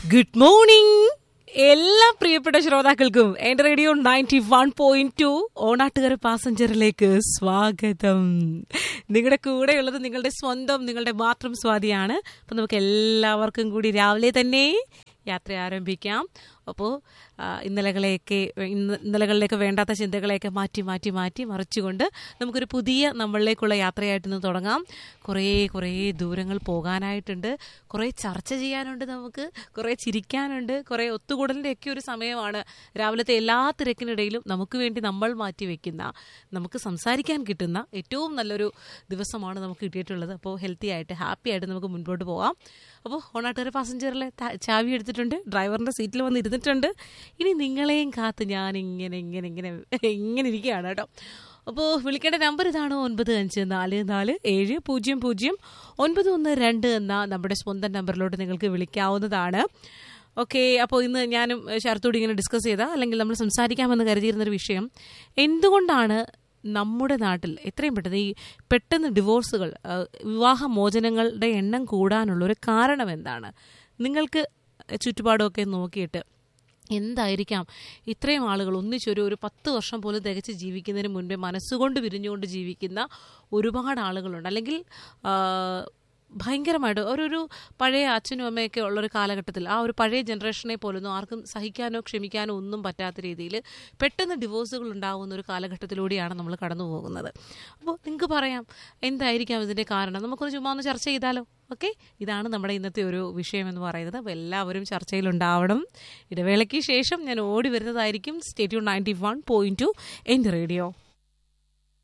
good morning എല്ലാ പ്രിയപ്പെട്ട ശ്രോതാക്കൾക്കും എന്റെ radio ninety one point two Onattukara പാസഞ്ചറിലേക്ക് സ്വാഗതം നിങ്ങളുടെ കൂടെയുള്ളത് നിങ്ങളുടെ സ്വന്തം നിങ്ങളുടെ മാത്രം സ്വാതിയാണ് അപ്പം നമുക്ക് എല്ലാവർക്കും കൂടി രാവിലെ തന്നെ യാത്ര ആരംഭിക്കാം അപ്പോൾ ഇന്നലകളെയൊക്കെ ഇന്ന ഇന്നലകളിലേക്ക് വേണ്ടാത്ത ചിന്തകളെയൊക്കെ മാറ്റി മാറ്റി മാറ്റി മറിച്ചുകൊണ്ട് നമുക്കൊരു പുതിയ നമ്മളിലേക്കുള്ള യാത്രയായിട്ട് ഇന്ന് തുടങ്ങാം കുറേ കുറേ ദൂരങ്ങൾ പോകാനായിട്ടുണ്ട് കുറേ ചർച്ച ചെയ്യാനുണ്ട് നമുക്ക് കുറേ ചിരിക്കാനുണ്ട് കുറേ ഒത്തുകൂടലിൻ്റെ ഒക്കെ ഒരു സമയമാണ് രാവിലത്തെ എല്ലാ തിരക്കിനിടയിലും നമുക്ക് വേണ്ടി നമ്മൾ മാറ്റി വെക്കുന്ന നമുക്ക് സംസാരിക്കാൻ കിട്ടുന്ന ഏറ്റവും നല്ലൊരു ദിവസമാണ് നമുക്ക് കിട്ടിയിട്ടുള്ളത് അപ്പോൾ ഹെൽത്തി ആയിട്ട് ഹാപ്പി ആയിട്ട് നമുക്ക് മുൻപോട്ട് പോകാം അപ്പോൾ ഓണാട്ടുകാരെ പാസഞ്ചറിലെ ചാവി എടുത്തിട്ടുണ്ട് ഡ്രൈവറിൻ്റെ സീറ്റിൽ വന്ന് ഇരുന്നിട്ടുണ്ട് ഇനി നിങ്ങളെയും കാത്ത് ഞാൻ ഇങ്ങനെ ഇങ്ങനെ ഇങ്ങനെ ഇങ്ങനെ ഇരിക്കുകയാണ് കേട്ടോ അപ്പോൾ വിളിക്കേണ്ട നമ്പർ ഇതാണ് ഒൻപത് അഞ്ച് നാല് നാല് ഏഴ് പൂജ്യം പൂജ്യം ഒൻപത് ഒന്ന് രണ്ട് എന്ന നമ്മുടെ സ്വന്തം നമ്പറിലോട്ട് നിങ്ങൾക്ക് വിളിക്കാവുന്നതാണ് ഓക്കെ അപ്പോൾ ഇന്ന് ഞാനും ശരത്തോട് ഇങ്ങനെ ഡിസ്കസ് ചെയ്ത അല്ലെങ്കിൽ നമ്മൾ സംസാരിക്കാമെന്ന് കരുതിയിരുന്നൊരു വിഷയം എന്തുകൊണ്ടാണ് നമ്മുടെ നാട്ടിൽ എത്രയും പെട്ടെന്ന് ഈ പെട്ടെന്ന് ഡിവോഴ്സുകൾ വിവാഹമോചനങ്ങളുടെ എണ്ണം കൂടാനുള്ള ഒരു കാരണം എന്താണ് നിങ്ങൾക്ക് ചുറ്റുപാടുമൊക്കെ നോക്കിയിട്ട് എന്തായിരിക്കാം ഇത്രയും ആളുകൾ ഒന്നിച്ചൊരു ഒരു പത്ത് വർഷം പോലും തികച്ച് ജീവിക്കുന്നതിന് മുൻപേ മനസ്സുകൊണ്ട് വിരിഞ്ഞുകൊണ്ട് ജീവിക്കുന്ന ഒരുപാട് ആളുകളുണ്ട് അല്ലെങ്കിൽ ഭയങ്കരമായിട്ട് ഒരു പഴയ അച്ഛനും അമ്മയൊക്കെ ഉള്ളൊരു കാലഘട്ടത്തിൽ ആ ഒരു പഴയ ജനറേഷനെ പോലൊന്നും ആർക്കും സഹിക്കാനോ ക്ഷമിക്കാനോ ഒന്നും പറ്റാത്ത രീതിയിൽ പെട്ടെന്ന് ഡിവോഴ്സുകൾ ഉണ്ടാകുന്ന ഒരു കാലഘട്ടത്തിലൂടെയാണ് നമ്മൾ കടന്നു പോകുന്നത് അപ്പോൾ നിങ്ങൾക്ക് പറയാം എന്തായിരിക്കാം ഇതിൻ്റെ കാരണം നമുക്കൊന്ന് ചുമ്മാ ഒന്ന് ചർച്ച ചെയ്താലോ ഓക്കെ ഇതാണ് നമ്മുടെ ഇന്നത്തെ ഒരു വിഷയം എന്ന് പറയുന്നത് അപ്പോൾ എല്ലാവരും ചർച്ചയിലുണ്ടാവണം ഇടവേളയ്ക്ക് ശേഷം ഞാൻ ഓടി വരുന്നതായിരിക്കും സ്റ്റേറ്റ്യൂ നയൻറ്റി വൺ പോയിൻറ്റ് ടു എൻ്റെ റേഡിയോ